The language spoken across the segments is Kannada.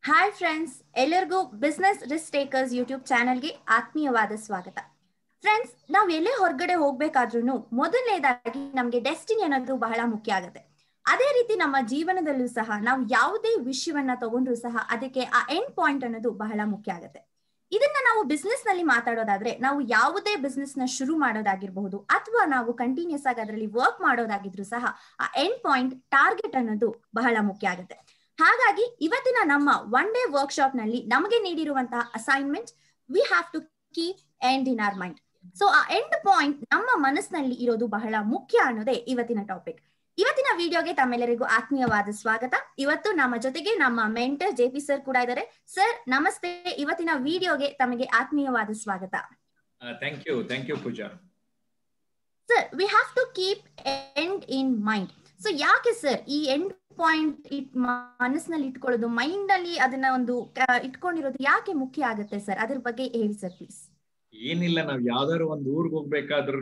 ಹಾಯ್ ಫ್ರೆಂಡ್ಸ್ ಎಲ್ಲರಿಗೂ ಬಿಸ್ನೆಸ್ ರಿಸ್ಕ್ ಟೇಕರ್ಸ್ ಯೂಟ್ಯೂಬ್ ಚಾನೆಲ್ಗೆ ಆತ್ಮೀಯವಾದ ಸ್ವಾಗತ ಫ್ರೆಂಡ್ಸ್ ನಾವು ಎಲ್ಲೇ ಹೊರಗಡೆ ಹೋಗ್ಬೇಕಾದ್ರೂ ಮೊದಲನೇದಾಗಿ ನಮಗೆ ಡೆಸ್ಟಿನಿ ಅನ್ನೋದು ಬಹಳ ಮುಖ್ಯ ಆಗುತ್ತೆ ಅದೇ ರೀತಿ ನಮ್ಮ ಜೀವನದಲ್ಲೂ ಸಹ ನಾವು ಯಾವುದೇ ವಿಷಯವನ್ನ ತಗೊಂಡ್ರು ಸಹ ಅದಕ್ಕೆ ಆ ಎಂಡ್ ಪಾಯಿಂಟ್ ಅನ್ನೋದು ಬಹಳ ಮುಖ್ಯ ಆಗುತ್ತೆ ಇದನ್ನ ನಾವು ಬಿಸ್ನೆಸ್ ನಲ್ಲಿ ಮಾತಾಡೋದಾದ್ರೆ ನಾವು ಯಾವುದೇ ಬಿಸ್ನೆಸ್ ನ ಶುರು ಮಾಡೋದಾಗಿರ್ಬಹುದು ಅಥವಾ ನಾವು ಕಂಟಿನ್ಯೂಸ್ ಆಗಿ ಅದರಲ್ಲಿ ವರ್ಕ್ ಮಾಡೋದಾಗಿದ್ರು ಸಹ ಆ ಎಂಡ್ ಪಾಯಿಂಟ್ ಟಾರ್ಗೆಟ್ ಅನ್ನೋದು ಬಹಳ ಮುಖ್ಯ ಆಗುತ್ತೆ ಹಾಗಾಗಿ ಇವತ್ತಿನ ನಮ್ಮ ಒನ್ ಡೇ ವರ್ಕ್ಶಾಪ್ ನಲ್ಲಿ ನಮಗೆ ನೀಡಿರುವಂತಹ assignment we have to keep end in our mind so ಆ ಎಂಡ್ ಪಾಯಿಂಟ್ ನಮ್ಮ ಮನಸ್ಸಿನಲ್ಲಿ ಇರೋದು ಬಹಳ ಮುಖ್ಯ ಅನ್ನೋದೇ ಇವತ್ತಿನ ಟಾಪಿಕ್ ಇವತ್ತಿನ ವಿಡಿಯೋಗೆ ತಮ್ಮೆಲ್ಲರಿಗೂ ಆತ್ಮೀಯವಾದ ಸ್ವಾಗತ ಇವತ್ತು ನಮ್ಮ ಜೊತೆಗೆ ನಮ್ಮ ಮೆಂಟರ್ ಜೆ ಪಿ ಸರ್ ಕೂಡ ಇದ್ದಾರೆ ಸರ್ ನಮಸ್ತೆ ಇವತ್ತಿನ ವಿಡಿಯೋಗೆ ತಮಗೆ ಆತ್ಮೀಯವಾದ ಸ್ವಾಗತ thank you thank you Pooja sir we have to keep end in mind so ಯಾಕೆ ಸರ್ ಈ ಎಂಡ್ ಪಾಯಿಂಟ್ ಇಟ್ ಮನಸ್ಸಿನಲ್ಲಿ ಇಟ್ಕೊಳ್ಳೋದು ಮೈಂಡ್ ಅಲ್ಲಿ ಅದನ್ನ ಒಂದು ಇಟ್ಕೊಂಡಿರೋದು ಯಾಕೆ ಮುಖ್ಯ ಆಗುತ್ತೆ ಸರ್ ಅದ್ರ ಬಗ್ಗೆ ಹೇಳಿ ಸರ್ ಪ್ಲೀಸ್ ಏನಿಲ್ಲ ನಾವ್ ಯಾವ್ದಾದ್ರು ಒಂದ್ ಊರ್ಗ್ ಹೋಗ್ಬೇಕಾದ್ರೂ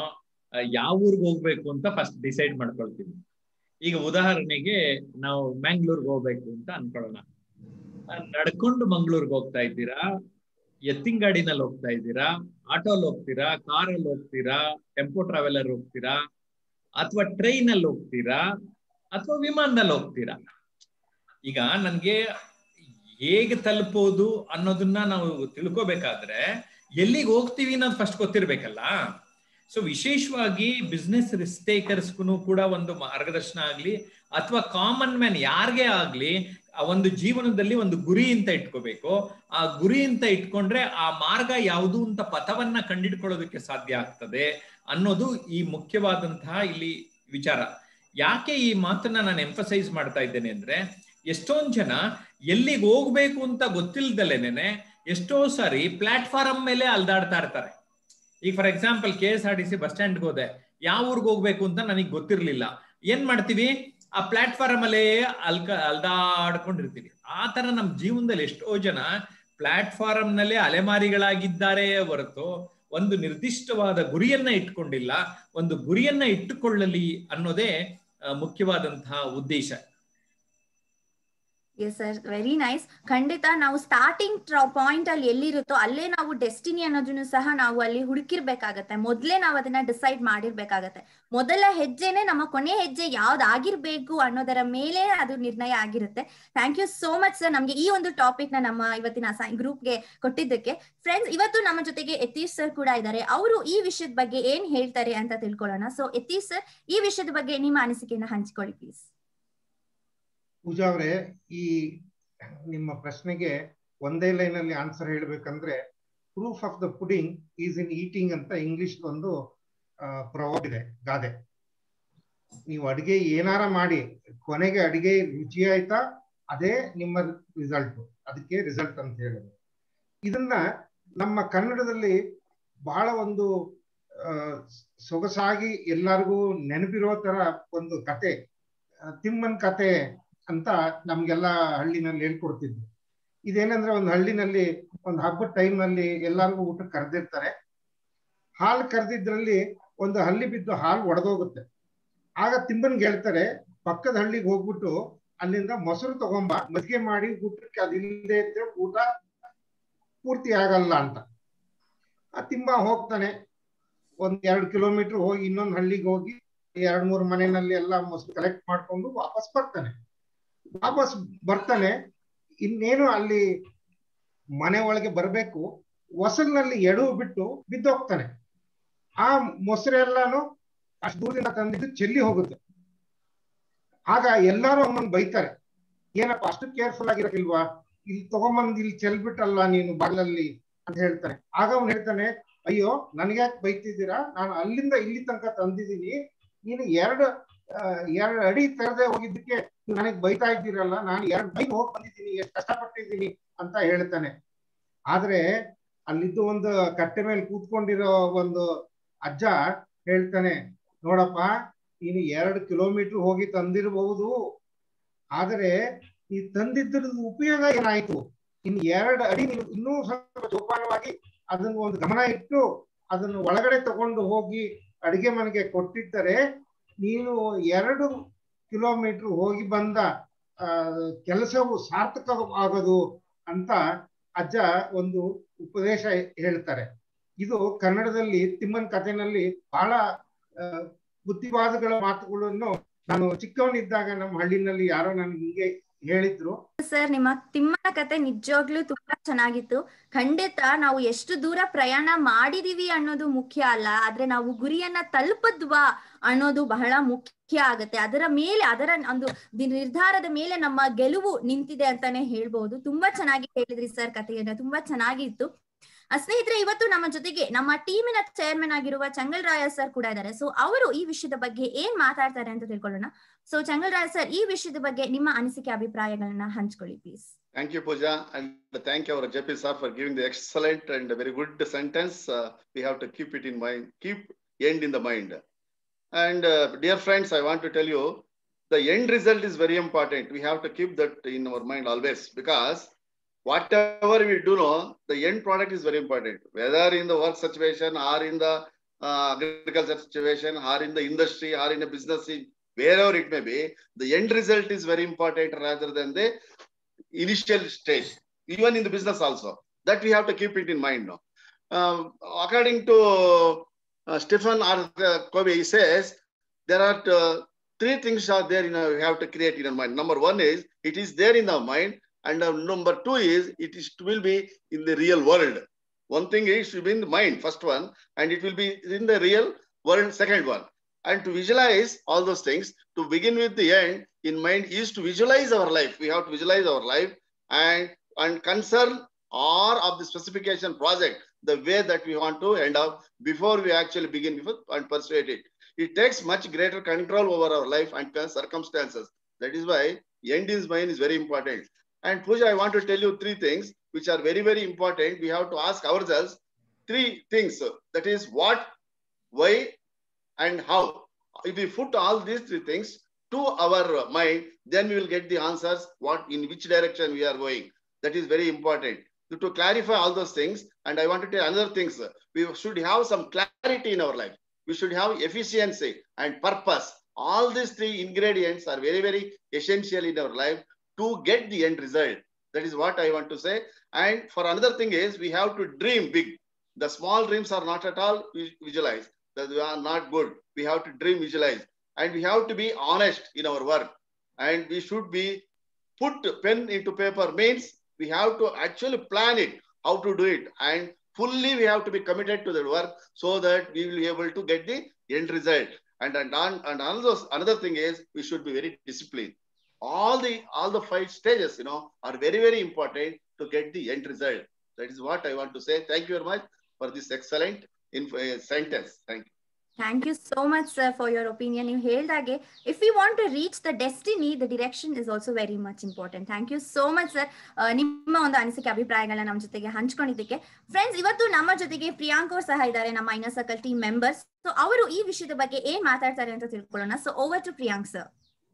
ಯಾವ ಊರ್ಗ್ ಹೋಗ್ಬೇಕು ಅಂತ ಫಸ್ಟ್ ಡಿಸೈಡ್ ಮಾಡ್ಕೊಳ್ತೀವಿ ಈಗ ಉದಾಹರಣೆಗೆ ನಾವು ಮ್ಯಾಂಗ್ಳೂರ್ಗ್ ಹೋಗ್ಬೇಕು ಅಂತ ಅನ್ಕೊಳ್ಳೋಣ ನಡ್ಕೊಂಡು ಮಂಗ್ಳೂರ್ಗ್ ಹೋಗ್ತಾ ಇದ್ದೀರಾ ಎತ್ತಿನ ಗಾಡಿನಲ್ಲಿ ಹೋಗ್ತಾ ಇದ್ದೀರಾ ಆಟೋಲ್ ಹೋಗ್ತೀರಾ ಕಾರಲ್ಲಿ ಹೋಗ್ತೀರಾ ಟೆಂಪೋ ಟ್ರಾವೆಲರ್ ಹೋಗ್ತೀರಾ ಅಥವಾ ಟ್ರೈನ್ ಅಲ್ಲಿ ಹೋಗ್ತೀರಾ ಅಥವಾ ವಿಮಾನದಲ್ಲಿ ಹೋಗ್ತೀರಾ ಈಗ ನನ್ಗೆ ಹೇಗೆ ತಲುಪೋದು ಅನ್ನೋದನ್ನ ನಾವು ತಿಳ್ಕೊಬೇಕಾದ್ರೆ ಎಲ್ಲಿಗೆ ಹೋಗ್ತೀವಿ ಅನ್ನೋದು ಫಸ್ಟ್ ಗೊತ್ತಿರ್ಬೇಕಲ್ಲ ಸೊ ವಿಶೇಷವಾಗಿ ಬಿಸ್ನೆಸ್ ರಿಸ್ಟೇಕರ್ಸ್ಗೂ ಕೂಡ ಒಂದು ಮಾರ್ಗದರ್ಶನ ಆಗ್ಲಿ ಅಥವಾ ಕಾಮನ್ ಮ್ಯಾನ್ ಯಾರಿಗೆ ಆಗ್ಲಿ ಆ ಒಂದು ಜೀವನದಲ್ಲಿ ಒಂದು ಗುರಿ ಅಂತ ಇಟ್ಕೋಬೇಕು ಆ ಗುರಿ ಅಂತ ಇಟ್ಕೊಂಡ್ರೆ ಆ ಮಾರ್ಗ ಯಾವುದು ಅಂತ ಪಥವನ್ನ ಕಂಡಿಡ್ಕೊಳ್ಳೋದಕ್ಕೆ ಸಾಧ್ಯ ಆಗ್ತದೆ ಅನ್ನೋದು ಈ ಮುಖ್ಯವಾದಂತಹ ಇಲ್ಲಿ ವಿಚಾರ ಯಾಕೆ ಈ ಮಾತನ್ನ ನಾನು ಎಂಫಸೈಸ್ ಮಾಡ್ತಾ ಇದ್ದೇನೆ ಅಂದ್ರೆ ಎಷ್ಟೊಂದ್ ಜನ ಎಲ್ಲಿಗೆ ಹೋಗ್ಬೇಕು ಅಂತ ಗೊತ್ತಿಲ್ದಲೇನೆ ಎಷ್ಟೋ ಸಾರಿ ಪ್ಲಾಟ್ಫಾರಂ ಮೇಲೆ ಅಲ್ದಾಡ್ತಾ ಇರ್ತಾರೆ ಈಗ for example K S R T C bus ಸ್ಟ್ಯಾಂಡ್ಗೆ ಹೋದೆ ಯಾವ ಊರ್ಗ್ ಹೋಗ್ಬೇಕು ಅಂತ ನನಗೆ ಗೊತ್ತಿರ್ಲಿಲ್ಲ ಏನ್ ಮಾಡ್ತೀವಿ ಆ ಪ್ಲಾಟ್ಫಾರಂ ಅಲ್ಲೇ ಅಲ್ಕ ಅಲ್ದಾಡ್ಕೊಂಡಿರ್ತೀವಿ ಆ ತರ ನಮ್ ಜೀವನದಲ್ಲಿ ಎಷ್ಟೋ ಜನ ಪ್ಲಾಟ್ಫಾರಂ ನಲ್ಲೇ ಅಲೆಮಾರಿಗಳಾಗಿದ್ದಾರೆ ಹೊರತು ಒಂದು ನಿರ್ದಿಷ್ಟವಾದ ಗುರಿಯನ್ನ ಇಟ್ಕೊಂಡಿಲ್ಲ ಒಂದು ಗುರಿಯನ್ನ ಇಟ್ಟುಕೊಳ್ಳಲಿ ಅನ್ನೋದೇ ಮುಖ್ಯವಾದಂತಹ ಉದ್ದೇಶ ಎಸ್ ಸರ್ ವೆರಿ ನೈಸ್ ಖಂಡಿತ ನಾವು ಸ್ಟಾರ್ಟಿಂಗ್ ಪಾಯಿಂಟ್ ಅಲ್ಲಿ ಎಲ್ಲಿರುತ್ತೋ ಅಲ್ಲೇ ನಾವು ಡೆಸ್ಟಿನಿ ಅನ್ನೋದನ್ನು ಸಹ ನಾವು ಅಲ್ಲಿ ಹುಡುಕಿರ್ಬೇಕಾಗತ್ತೆ ಮೊದಲೇ ನಾವು ಅದನ್ನ ಡಿಸೈಡ್ ಮಾಡಿರ್ಬೇಕಾಗತ್ತೆ ಮೊದಲ ಹೆಜ್ಜೆನೆ ನಮ್ಮ ಕೊನೆ ಹೆಜ್ಜೆ ಯಾವ್ದಾಗಿರ್ಬೇಕು ಅನ್ನೋದರ ಮೇಲೆ ಅದು ನಿರ್ಣಯ ಆಗಿರುತ್ತೆ thank you so much sir ನಮ್ಗೆ ಈ ಒಂದು ಟಾಪಿಕ್ ನ ನಮ್ಮ ಇವತ್ತಿನ ಗ್ರೂಪ್ಗೆ ಕೊಟ್ಟಿದ್ದಕ್ಕೆ ಫ್ರೆಂಡ್ಸ್ ಇವತ್ತು ನಮ್ಮ ಜೊತೆಗೆ ಯತೀಶ್ ಸರ್ ಕೂಡ ಇದ್ದಾರೆ ಅವರು ಈ ವಿಷಯದ ಬಗ್ಗೆ ಏನ್ ಹೇಳ್ತಾರೆ ಅಂತ ತಿಳ್ಕೊಳ್ಳೋಣ ಸೊ ಯತೀಶ್ ಸರ್ ಈ ವಿಷಯದ ಬಗ್ಗೆ ನಿಮ್ಮ ಅನಿಸಿಕೆಯನ್ನ ಹಂಚಿಕೊಳ್ಳಿ ಪ್ಲೀಸ್ ಪೂಜಾ ಅವರೇ ಈ ನಿಮ್ಮ ಪ್ರಶ್ನೆಗೆ ಒಂದೇ ಲೈನ್ ಅಲ್ಲಿ ಆನ್ಸರ್ ಹೇಳ್ಬೇಕಂದ್ರೆ proof of the pudding is in eating ಅಂತ ಇಂಗ್ಲಿಷ್ ಒಂದು ಪ್ರವಾದ ಇದೆ ಗಾದೆ ನೀವು ಅಡಿಗೆ ಏನಾರ ಮಾಡಿ ಕೊನೆಗೆ ಅಡಿಗೆ ರುಚಿ ಆಯ್ತಾ ಅದೇ ನಿಮ್ಮ ರಿಸಲ್ಟ್ ಅದಕ್ಕೆ ರಿಸಲ್ಟ್ ಅಂತ ಹೇಳೋದು ಇದನ್ನ ನಮ್ಮ ಕನ್ನಡದಲ್ಲಿ ಬಹಳ ಒಂದು ಸೊಗಸಾಗಿ ಎಲ್ಲರಿಗೂ ನೆನಪಿರೋ ತರ ಒಂದು ಕತೆ ತಿಮ್ಮನ್ ಕತೆ ಅಂತ ನಮ್ಗೆಲ್ಲ ಹಳ್ಳಿನಲ್ಲಿ ಹೇಳ್ಕೊಡ್ತಿದ್ವಿ ಇದೇನಂದ್ರೆ ಒಂದು ಹಳ್ಳಿನಲ್ಲಿ ಒಂದು ಹಬ್ಬದ ಟೈಮ್ ನಲ್ಲಿ ಎಲ್ಲರಿಗೂ ಊಟಕ್ಕೆ ಕರೆದಿರ್ತಾರೆ ಹಾಲು ಕರೆದಿದ್ರಲ್ಲಿ ಒಂದು ಹಳ್ಳಿ ಬಿದ್ದು ಹಾಲು ಒಡೆದೋಗುತ್ತೆ ಆಗ ತಿಮ್ಮನ್ಗೆ ಹೇಳ್ತಾರೆ ಪಕ್ಕದ ಹಳ್ಳಿಗೆ ಹೋಗ್ಬಿಟ್ಟು ಅಲ್ಲಿಂದ ಮೊಸರು ತಗೊಂಬ ಮಜ್ಜಿಗೆ ಮಾಡಿ ಊಟಕ್ಕೆ ಅದಿಲ್ಲದೆ ಇದ್ರೆ ಊಟ ಪೂರ್ತಿ ಆಗಲ್ಲ ಅಂತ ಆ ತಿಮ್ಮ ಹೋಗ್ತಾನೆ ಒಂದ್ ಎರಡು ಕಿಲೋಮೀಟರ್ ಹೋಗಿ ಇನ್ನೊಂದು ಹಳ್ಳಿಗೆ ಹೋಗಿ ಎರಡ್ ಮೂರು ಮನೆಯಲ್ಲಿ ಎಲ್ಲ ಮೊಸರು ಕಲೆಕ್ಟ್ ಮಾಡ್ಕೊಂಡು ವಾಪಸ್ ಬರ್ತಾನೆ ವಾಪಸ್ ಬರ್ತಾನೆ ಇನ್ನೇನು ಅಲ್ಲಿ ಮನೆ ಒಳಗೆ ಬರಬೇಕು ಹೊಸಲ್ನಲ್ಲಿ ಎಡವು ಬಿಟ್ಟು ಬಿದ್ದೋಗ್ತಾನೆ ಆ ಮೊಸರೆಲ್ಲಾನು ಅಷ್ಟು ದೂರದಿಂದ ತಂದಿದ್ದು ಚೆಲ್ಲಿ ಹೋಗುತ್ತೆ ಆಗ ಎಲ್ಲಾರು ಅವನನ್ನು ಬೈತಾರೆ ಏನಪ್ಪ ಅಷ್ಟು ಕೇರ್ಫುಲ್ ಆಗಿರಕ್ಕಿಲ್ವಾ ಇಲ್ಲಿ ತಗೊಂಬಂದ್ ಇಲ್ಲಿ ಚೆಲ್ಬಿಟ್ಟಲ್ಲ ನೀನು ಬಾಗ್ಲಲ್ಲಿ ಅಂತ ಹೇಳ್ತಾನೆ ಆಗ ಅವನು ಹೇಳ್ತಾನೆ ಅಯ್ಯೋ ನನ್ಗ್ಯಾಕೆ ಬೈತಿದ್ದೀರಾ ನಾನು ಅಲ್ಲಿಂದ ಇಲ್ಲಿ ತನಕ ತಂದಿದ್ದೀನಿ ನೀನು ಎರಡು ಎರಡು ಅಡಿ ತೆರೆದೇ ಹೋಗಿದ್ದಕ್ಕೆ ನನಗೆ ಬೈತಾ ಇದ್ದೀರಲ್ಲ ನಾನು ಎರಡು ಬೈಕ್ ಹೋಗಿ ಬಂದಿದ್ದೀನಿ ಎಷ್ಟು ಕಷ್ಟಪಟ್ಟಿದ್ದೀನಿ ಅಂತ ಹೇಳ್ತಾನೆ ಆದ್ರೆ ಅಲ್ಲಿದ್ದು ಒಂದು ಕಟ್ಟೆ ಮೇಲೆ ಕೂತ್ಕೊಂಡಿರೋ ಒಂದು ಅಜ್ಜ ಹೇಳ್ತಾನೆ ನೋಡಪ್ಪ ನೀನು ಎರಡು ಕಿಲೋಮೀಟರ್ ಹೋಗಿ ತಂದಿರಬಹುದು ಆದರೆ ಈ ತಂದಿದ್ರದ ಉಪಯೋಗ ಏನಾಯ್ತು ಇನ್ ಎರಡು ಅಡಿ ನೀವು ಇನ್ನೂ ಸ್ವಲ್ಪ ಜೋಪಾನವಾಗಿ ಅದನ್ನು ಒಂದು ಗಮನ ಇಟ್ಟು ಅದನ್ನು ಒಳಗಡೆ ತಗೊಂಡು ಹೋಗಿ ಅಡಿಗೆ ಮನೆಗೆ ಕೊಟ್ಟಿದ್ದರೆ ನೀನು ಎರಡು ಕಿಲೋಮೀಟರ್ ಹೋಗಿ ಬಂದ ಆ, ಕೆಲಸವು ಸಾರ್ಥಕ ಆಗೋದು ಅಂತ ಅಜ್ಜ ಒಂದು ಉಪದೇಶ ಹೇಳ್ತಾರೆ ಇದು ಕನ್ನಡದಲ್ಲಿ ತಿಮ್ಮನ್ ಕಥೆನಲ್ಲಿ ಬಹಳ ಆ, ಬುದ್ಧಿವಾದಗಳ ಮಾತುಗಳನ್ನು ನಾನು ಚಿಕ್ಕವನಿದ್ದಾಗ ನಮ್ಮ ಹಳ್ಳಿನಲ್ಲಿ ಯಾರೋ ನನ್ಗೆ ಹಿಂಗೆ ಹೇಳಿದ್ರು ಸರ್ ನಿಮ್ಮ ತಿಮ್ಮನ ಕತೆ ನಿಜವಾಗ್ಲೂ ತುಂಬಾ ಚೆನ್ನಾಗಿತ್ತು ಖಂಡಿತ ನಾವು ಎಷ್ಟು ದೂರ ಪ್ರಯಾಣ ಮಾಡಿದೀವಿ ಅನ್ನೋದು ಮುಖ್ಯ ಅಲ್ಲ ಆದ್ರೆ ನಾವು ಗುರಿಯನ್ನ ತಲುಪದ್ವಾ ಅನ್ನೋದು ಬಹಳ ಮುಖ್ಯ ಆಗತ್ತೆ ಅದರ ಮೇಲೆ ಅದರ ಒಂದು ದಿ- ನಿರ್ಧಾರದ ಮೇಲೆ ನಮ್ಮ ಗೆಲುವು ನಿಂತಿದೆ ಅಂತಾನೆ ಹೇಳ್ಬಹುದು ತುಂಬಾ ಚೆನ್ನಾಗಿ ಹೇಳಿದ್ರಿ ಸರ್ ಕಥೆಯನ್ನ ತುಂಬಾ ಚೆನ್ನಾಗಿತ್ತು ಆ, ಸ್ನೇಹಿತರೆ ಇವತ್ತು ನಮ್ಮ ಜೊತೆಗೆ ನಮ್ಮ ಟೀಮಿನ ಚೇರ್ಮನ್ ಆಗಿರುವ ಚಂಗಲ್ ರಾಯ ಸರ್ ಕೂಡ ಇದ್ದಾರೆ ಸೊ ಅವರು ಈ ವಿಷಯದ ಬಗ್ಗೆ ಏನ್ ಮಾತಾಡ್ತಾರೆ ಅಂತ ತಿಳ್ಕೊಳ್ಳೋಣ ಸೊ ಚಂಗಲ್ ರಾಯ ಸರ್ ಈ ವಿಷಯದ ಬಗ್ಗೆ ನಿಮ್ಮ ಅನಿಸಿಕೆ ಅಭಿಪ್ರಾಯಗಳನ್ನ ಹಂಚ್ಕೊಳ್ಳಿ please Thank you, Pooja, and thank you, our JP sir, for giving the excellent and very good sentence. Uh, we have to keep it in mind, keep end in the mind. And uh, dear friends, I want to tell you, the end result is very important. We have to keep that in our mind always because whatever we do know, the end product is very important. Whether in the work situation or in the uh, agriculture situation or in the industry or in a business, wherever it may be, the end result is very important rather than the initial stage, even in the business also. That we have to keep it in mind now. Um, according to uh, Stephen R. Covey, he says there are uh, three things are there in our, we have to create in our mind. Number one is it is there in our mind, and uh, number two is it is it will be in the real world. One thing is to be in the mind, first one, and it will be in the real world, second one. And to visualize all those things, to begin with the end in mind is to visualize our life. We have to visualize our life and, and concern or of the specification project, the way that we want to end up before we actually begin with and persuade it. It takes much greater control over our life and circumstances. That is why end is mind is very important. And Pooja, I want to tell you three things which are very, very important. We have to ask ourselves three things. That is what, why, and how. If we put all these three things to our mind, then we will get the answers what in which direction we are going. That is very important. To, to clarify all those things, and I want to tell another things. We should have some clarity in our life. We should have efficiency and purpose. All these three ingredients are very, very essential in our life to get the end result. That is what I want to say. And for another thing is we have to dream big. The small dreams are not at all visualized. That they are not good. We have to dream, visualize. And we have to be honest in our work. And we should be put pen into paper means we have to actually plan it, how to do it. And fully we have to be committed to the work so that we will be able to get the end result. And, and, and another, another thing is we should be very disciplined. All the all the five stages, you know, are very, very important to get the end result. That is what I want to say. Thank you very much for this excellent info, uh, sentence. Thank you. Thank you so much sir for your opinion ನೀವು ಹೇಳ್ದಾಗೆ if you want to reach the destiny the direction is also very much important thank you so much sir ನಿಮ್ಮ ಒಂದು ಅನಿಸಿಕೆ ಅಭಿಪ್ರಾಯಗಳನ್ನ ನಮ್ಮ ಜೊತೆಗೆ ಹಂಚ್ಕೊಂಡಿದ್ದಕ್ಕೆ ಫ್ರೆಂಡ್ಸ್ ಇವತ್ತು ನಮ್ಮ ಜೊತೆಗೆ ಪ್ರಿಯಾಂಕ್ ಅವ್ರು ಸಹ ಇದ್ದಾರೆ ನಮ್ಮ inner circle team members so ಅವರು ಈ ವಿಷಯದ ಬಗ್ಗೆ ಏನ್ ಮಾತಾಡ್ತಾರೆ ಅಂತ ತಿಳ್ಕೊಳ್ಳೋಣ so over to Priyank sir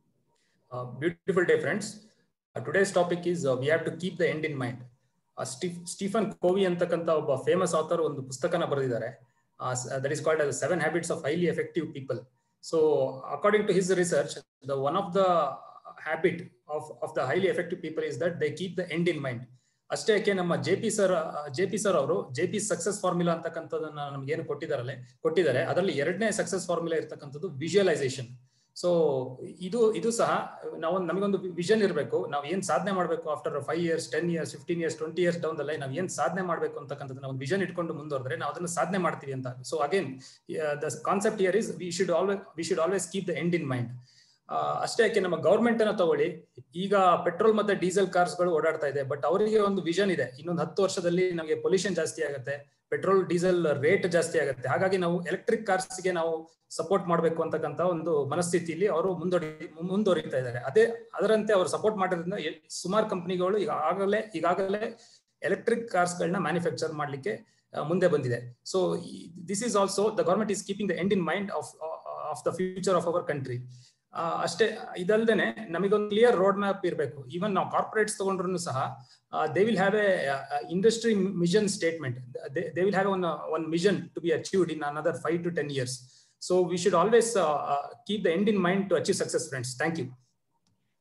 beautiful day friends today's topic is we have to keep the end in mind Stephen Covey ಅಂತಕ್ಕಂಥ ಒಬ್ಬ ಫೇಮಸ್ ಆಥರ್ ಒಂದು ಪುಸ್ತಕನ ಬರೆದಿದ್ದಾರೆ uh, that is called as seven habits of highly effective people so according to his research the one of the habit of, of the highly effective people is that they keep the end in mind ಅಷ್ಟೇ ಯಾಕೆ ನಮ್ಮ J P sir J P sir ಅವರು ಜೆ ಪಿ ಸಕ್ಸಸ್ ಫಾರ್ಮುಲಾ ಅಂತಕ್ಕಂಥದ್ದನ್ನ ನಮ್ಗೆ ಏನು ಕೊಟ್ಟಿದಾರಲ್ಲ ಕೊಟ್ಟಿದ್ದಾರೆ ಅದರಲ್ಲಿ ಎರಡನೇ ಸಕ್ಸಸ್ ಫಾರ್ಮುಲಾ ಇರ್ತಕ್ಕಂಥದ್ದು ವಿಜುವಲೈಸೇಷನ್ ಸೊ ಇದು ಇದು ಸಹ ನಾವು ನಮಗೊಂದು ವಿಷನ್ ಇರಬೇಕು ನಾವು ಏನ್ ಸಾಧನೆ ಮಾಡಬೇಕು after five years ten years fifteen years twenty years down ದಲ್ಲ ನಾವು ಏನ್ ಸಾಧನೆ ಮಾಡಬೇಕು ಅಂತಕ್ಕಂಥದ್ದು ನಾವು ವಿಷನ್ ಇಟ್ಕೊಂಡು ಮುಂದುವರೆದ್ರೆ ನಾವು ಅದನ್ನು ಸಾಧನೆ ಮಾಡ್ತೀವಿ ಅಂತ so again the concept here is we should always we should always keep the end in mind ಅಷ್ಟೇ ಯಾಕೆ ನಮ್ಮ ಗವರ್ಮೆಂಟ್ ಅನ್ನ ತಗೊಳ್ಳಿ ಈಗ ಪೆಟ್ರೋಲ್ ಮತ್ತೆ ಡೀಸೆಲ್ ಕಾರ್ಸ್ ಗಳು ಓಡಾಡ್ತಾ ಇದೆ ಬಟ್ ಅವರಿಗೆ ಒಂದು ವಿಷನ್ ಇದೆ ಇನ್ನೊಂದು ಹತ್ತು ವರ್ಷದಲ್ಲಿ ನಮಗೆ ಪೊಲ್ಯೂಷನ್ ಜಾಸ್ತಿ ಆಗುತ್ತೆ ಪೆಟ್ರೋಲ್ ಡೀಸೆಲ್ ರೇಟ್ ಜಾಸ್ತಿ ಆಗುತ್ತೆ ಹಾಗಾಗಿ ನಾವು ಎಲೆಕ್ಟ್ರಿಕ್ ಕಾರ್ಸ್ಗೆ ನಾವು ಸಪೋರ್ಟ್ ಮಾಡಬೇಕು ಅಂತಕ್ಕಂಥ ಒಂದು ಮನಸ್ಥಿತಿಯಲ್ಲಿ ಅವರು ಮುಂದೊಡಿ ಮುಂದುವರಿತಾ ಇದ್ದಾರೆ ಅದೇ ಅದರಂತೆ ಅವರು ಸಪೋರ್ಟ್ ಮಾಡಿರೋದ್ರಿಂದ ಸುಮಾರು ಕಂಪನಿಗಳು ಈಗಾಗಲೇ ಈಗಾಗಲೇ ಎಲೆಕ್ಟ್ರಿಕ್ ಕಾರ್ಸ್ ಗಳನ್ನ ಮ್ಯಾನುಫ್ಯಾಕ್ಚರ್ ಮಾಡ್ಲಿಕ್ಕೆ ಮುಂದೆ ಬಂದಿದೆ so this is also the government is keeping the end in mind of of the future of our country ಅಷ್ಟೇ ಇದಲ್ದೇನೆ ನಮಗೊಂದು ಕ್ಲಿಯರ್ ರೋಡ್ ಮ್ಯಾಪ್ ಇರಬೇಕು ಈವನ್ ನಾವು ಕಾರ್ಪೊರೇಟ್ಸ್ ತಗೊಂಡ್ರು ಸಹ they will have a industry mission statement they will have one one mission to be achieved in another five to ten years so we should always keep the end in mind to achieve success friends thank you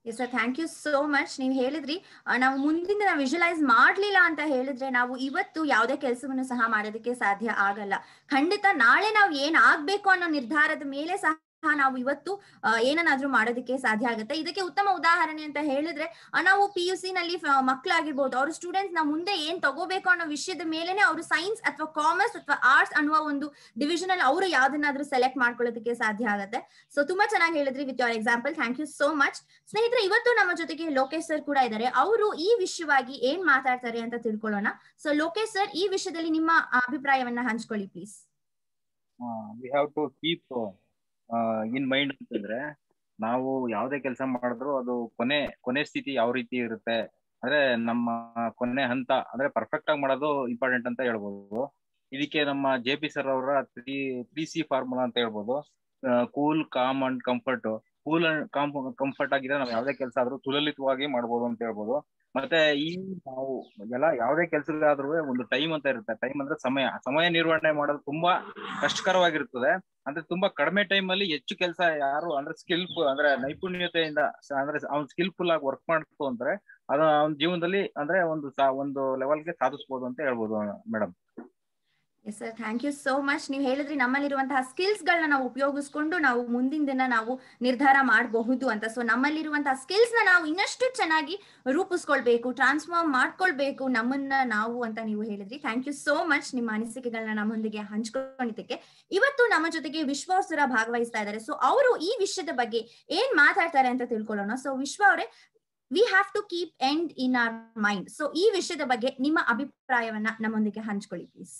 yes sir thank you so much ನೀವು ಹೇಳಿದ್ರಿ ಆ, ನಾವು ಮುಂದಿನ ನಾವು ವಿಜುವಲೈಸ್ ಮಾಡ್ಲಿಲ್ಲ ಅಂತ ಹೇಳಿದ್ರೆ ನಾವು ಇವತ್ತು ಯಾವುದೇ ಕೆಲಸವನ್ನು ಸಹ ಮಾಡೋದಕ್ಕೆ ಸಾಧ್ಯ ಆಗಲ್ಲ ಖಂಡಿತ ನಾಳೆ ನಾವು ಏನ್ ಆಗ್ಬೇಕು ಅನ್ನೋ ನಿರ್ಧಾರದ ಮೇಲೆ ಸಹ ನಾವು ಇವತ್ತು ಆ, ಏನನ್ನಾದ್ರೂ ಮಾಡೋದಕ್ಕೆ ಸಾಧ್ಯ ಆಗುತ್ತೆ ಇದಕ್ಕೆ ಉತ್ತಮ ಉದಾಹರಣೆ ಅಂತ ಹೇಳಿದ್ರೆ ಆ, ನಾವು ಪಿ ಯು ಸಿ ನಲ್ಲಿ ಫ- ಮಕ್ಕಳಾಗಿರ್ಬೋದು ಅವ್ರ ಸ್ಟೂಡೆಂಟ್ಸ್ ನಾವು ಮುಂದೆ ಏನ್ ತಗೋಬೇಕು ಅನ್ನೋ ವಿಷಯದ ಮೇಲೆನೆ ಅವರು ಸೈನ್ಸ್ ಅಥವಾ ಕಾಮರ್ಸ್ ಅಥವಾ ಆರ್ಟ್ಸ್ ಅನ್ನುವ ಒಂದು ಡಿವಿಷನ್ ಅಲ್ಲಿ ಅವರು ಯಾವ್ದನ್ನಾದ್ರೂ ಸೆಲೆಕ್ಟ್ ಮಾಡ್ಕೊಳ್ಳೋದಕ್ಕೆ ಸಾಧ್ಯ ಆಗುತ್ತೆ ಸೊ ತುಂಬಾ ಚೆನ್ನಾಗಿ ಹೇಳಿದ್ರಿ with your example thank you so much ಸ್ನೇಹಿತರೆ ಇವತ್ತು ನಮ್ಮ ಜೊತೆಗೆ ಲೋಕೇಶ್ ಸರ್ ಕೂಡ ಇದ್ದಾರೆ ಅವರು ಈ ವಿಷಯವಾಗಿ ಏನ್ ಮಾತಾಡ್ತಾರೆ ಅಂತ ತಿಳ್ಕೊಳ್ಳೋಣ ಸೊ ಲೋಕೇಶ್ ಸರ್ ಈ ವಿಷಯದಲ್ಲಿ ನಿಮ್ಮ ಅಭಿಪ್ರಾಯವನ್ನ ಹಂಚ್ಕೊಳ್ಳಿ please we have to keep in mind ಅಂತಂದ್ರೆ ನಾವು ಯಾವುದೇ ಕೆಲಸ ಮಾಡಿದ್ರು ಅದು ಕೊನೆ ಕೊನೆ ಸ್ಥಿತಿ ಯಾವ ರೀತಿ ಇರುತ್ತೆ ಅಂದ್ರೆ ನಮ್ಮ ಕೊನೆ ಹಂತ ಅಂದ್ರೆ ಪರ್ಫೆಕ್ಟ್ ಆಗಿ ಮಾಡೋದು ಇಂಪಾರ್ಟೆಂಟ್ ಅಂತ ಹೇಳ್ಬೋದು ಇದಕ್ಕೆ ನಮ್ಮ ಜೆ ಪಿ ಸರ್ ಅವರ ತ್ರೀ ತ್ರೀ ಸಿ ಫಾರ್ಮುಲಾ ಅಂತ ಹೇಳ್ಬೋದು cool calm and comfort cool and calm comfort ಆಗಿದ್ರೆ ನಾವು ಯಾವುದೇ ಕೆಲಸ ಆದ್ರೂ ಸುಲಲಿತವಾಗಿ ಮಾಡ್ಬೋದು ಅಂತ ಹೇಳ್ಬೋದು ಮತ್ತೆ ಈ ನಾವು ಎಲ್ಲ ಯಾವುದೇ ಕೆಲಸಗಾದ್ರೂ ಒಂದು ಟೈಮ್ ಅಂತ ಇರುತ್ತೆ ಟೈಮ್ ಅಂದ್ರೆ ಸಮಯ ಸಮಯ ನಿರ್ವಹಣೆ ಮಾಡೋದು ತುಂಬಾ ಕಷ್ಟಕರವಾಗಿರ್ತದೆ ಅಂದ್ರೆ ತುಂಬಾ ಕಡಿಮೆ ಟೈಮ್ ಅಲ್ಲಿ ಹೆಚ್ಚು ಕೆಲಸ ಯಾರು ಅಂದ್ರೆ ಸ್ಕಿಲ್ಫುಲ್ ಅಂದ್ರೆ ನೈಪುಣ್ಯತೆಯಿಂದ ಸ- ಅಂದ್ರೆ ಅವ್ನ್ ಸ್ಕಿಲ್ಫುಲ್ ಆಗಿ ವರ್ಕ್ ಮಾಡ್ತು ಅಂದ್ರೆ ಅದು ಅವನ ಜೀವನದಲ್ಲಿ ಅಂದ್ರೆ ಒಂದು ಸಾ- ಒಂದು ಲೆವೆಲ್ಗೆ ಸಾಧಿಸ್ಬೋದು ಅಂತ ಹೇಳ್ಬೋದು madam yes sir thank you so much ನೀವು ಹೇಳಿದ್ರಿ ನಮ್ಮಲ್ಲಿರುವಂತಹ ಸ್ಕಿಲ್ಸ್ ಗಳನ್ನ ನಾವು ಉಪಯೋಗಿಸ್ಕೊಂಡು ನಾವು ಮುಂದಿನ ದಿನ ನಾವು ನಿರ್ಧಾರ ಮಾಡಬಹುದು ಅಂತ ಸೊ ನಮ್ಮಲ್ಲಿರುವಂತಹ ಸ್ಕಿಲ್ಸ್ ನ ನಾವು ಇನ್ನಷ್ಟು ಚೆನ್ನಾಗಿ ರೂಪಿಸ್ಕೊಳ್ಬೇಕು ಟ್ರಾನ್ಸ್ಫಾರ್ಮ್ ಮಾಡ್ಕೊಳ್ಬೇಕು ನಮ್ಮನ್ನ ನಾವು ಅಂತ ನೀವು ಹೇಳಿದ್ರಿ ಥ್ಯಾಂಕ್ ಯು ಸೋ ಮಚ್ ನಿಮ್ಮ ಅನಿಸಿಕೆಗಳನ್ನ ನಮ್ಮೊಂದಿಗೆ ಹಂಚ್ಕೊಂಡಿದ್ದಕ್ಕೆ ಇವತ್ತು ನಮ್ಮ ಜೊತೆಗೆ ವಿಶ್ವಾಸುರ ಭಾಗವಹಿಸ್ತಾ ಇದ್ದಾರೆ ಸೊ ಅವರು ಈ ವಿಷಯದ ಬಗ್ಗೆ ಏನ್ ಮಾತಾಡ್ತಾರೆ ಅಂತ ತಿಳ್ಕೊಳ್ಳೋಣ ಸೊ ವಿಶ್ವ ಅವರೇ we have to keep end in our mind so ಈ ವಿಷಯದ ಬಗ್ಗೆ ನಿಮ್ಮ ಅಭಿಪ್ರಾಯವನ್ನ ನಮ್ಮೊಂದಿಗೆ ಹಂಚ್ಕೊಳ್ಳಿ ಪ್ಲೀಸ್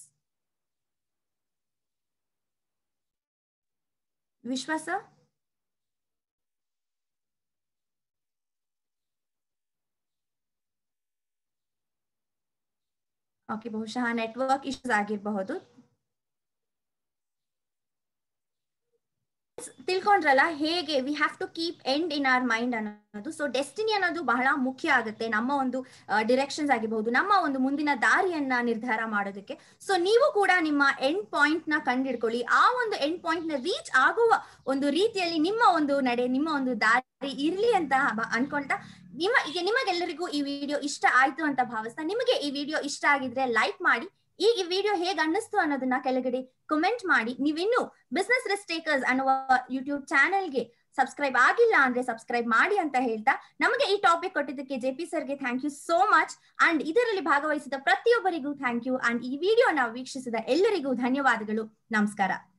ವಿಶ್ವಾಸ ಓಕೆ ಬಹುಶಃ ನೆಟ್ವರ್ಕ್ ಇಶ್ಯೂಸ್ ಆಗಿರಬಹುದು ತಿಳ್ಕೊಂಡ್ರಲ್ಲ ಹೇಗೆ we have to keep end in our mind ಅನ್ನೋದು ಸೊ ಡೆಸ್ಟಿನಿ ಅನ್ನೋದು ಬಹಳ ಮುಖ್ಯ ಆಗುತ್ತೆ ನಮ್ಮ ಒಂದು ಡಿರೆಕ್ಷನ್ಸ್ ಆಗಿರಬಹುದು ನಮ್ಮ ಒಂದು ಮುಂದಿನ ದಾರಿಯನ್ನ ನಿರ್ಧಾರ ಮಾಡೋದಕ್ಕೆ ಸೊ ನೀವು ಕೂಡ ನಿಮ್ಮ ಎಂಡ್ ಪಾಯಿಂಟ್ ನ ಕಂಡಿಡ್ಕೊಳ್ಳಿ ಆ ಒಂದು ಎಂಡ್ ಪಾಯಿಂಟ್ ನ ರೀಚ್ ಆಗುವ ಒಂದು ರೀತಿಯಲ್ಲಿ ನಿಮ್ಮ ಒಂದು ನಡೆ ನಿಮ್ಮ ಒಂದು ದಾರಿ ಇರ್ಲಿ ಅಂತ ಬ- ಅನ್ಕೊಳ್ತಾ ನಿಮ್ಮ ಈಗ ನಿಮಗೆಲ್ಲರಿಗೂ ಈ ವಿಡಿಯೋ ಇಷ್ಟ ಆಯ್ತು ಅಂತ ಭಾವಿಸ್ತಾ ನಿಮಗೆ ಈ ವಿಡಿಯೋ ಇಷ್ಟ ಆಗಿದ್ರೆ ಲೈಕ್ ಮಾಡಿ ಈ ಈ ವಿಡಿಯೋ ಹೇಗ್ ಅನ್ನಿಸ್ತು ಅನ್ನೋದನ್ನ ಕೆಳಗಡೆ ಕಮೆಂಟ್ ಮಾಡಿ ನೀವಿನ್ನು ಬಿಸ್ನೆಸ್ ರಿಸ್ಕ್ ಟೇಕರ್ಸ್ ಅನ್ನುವ ಯೂಟ್ಯೂಬ್ ಚಾನೆಲ್ಗೆ ಸಬ್ಸ್ಕ್ರೈಬ್ ಆಗಿಲ್ಲ ಅಂದ್ರೆ ಸಬ್ಸ್ಕ್ರೈಬ್ ಮಾಡಿ ಅಂತ ಹೇಳ್ತಾ ನಮಗೆ ಈ ಟಾಪಿಕ್ ಕೊಟ್ಟಿದ್ದಕ್ಕೆ ಜೆ ಪಿ ಸರ್ಗೆ thank you so much and ಇದರಲ್ಲಿ ಭಾಗವಹಿಸಿದ ಪ್ರತಿಯೊಬ್ಬರಿಗೂ ಥ್ಯಾಂಕ್ ಯು ಅಂಡ್ ಈ ವಿಡಿಯೋನ ವೀಕ್ಷಿಸಿದ ಎಲ್ಲರಿಗೂ ಧನ್ಯವಾದಗಳು ನಮಸ್ಕಾರ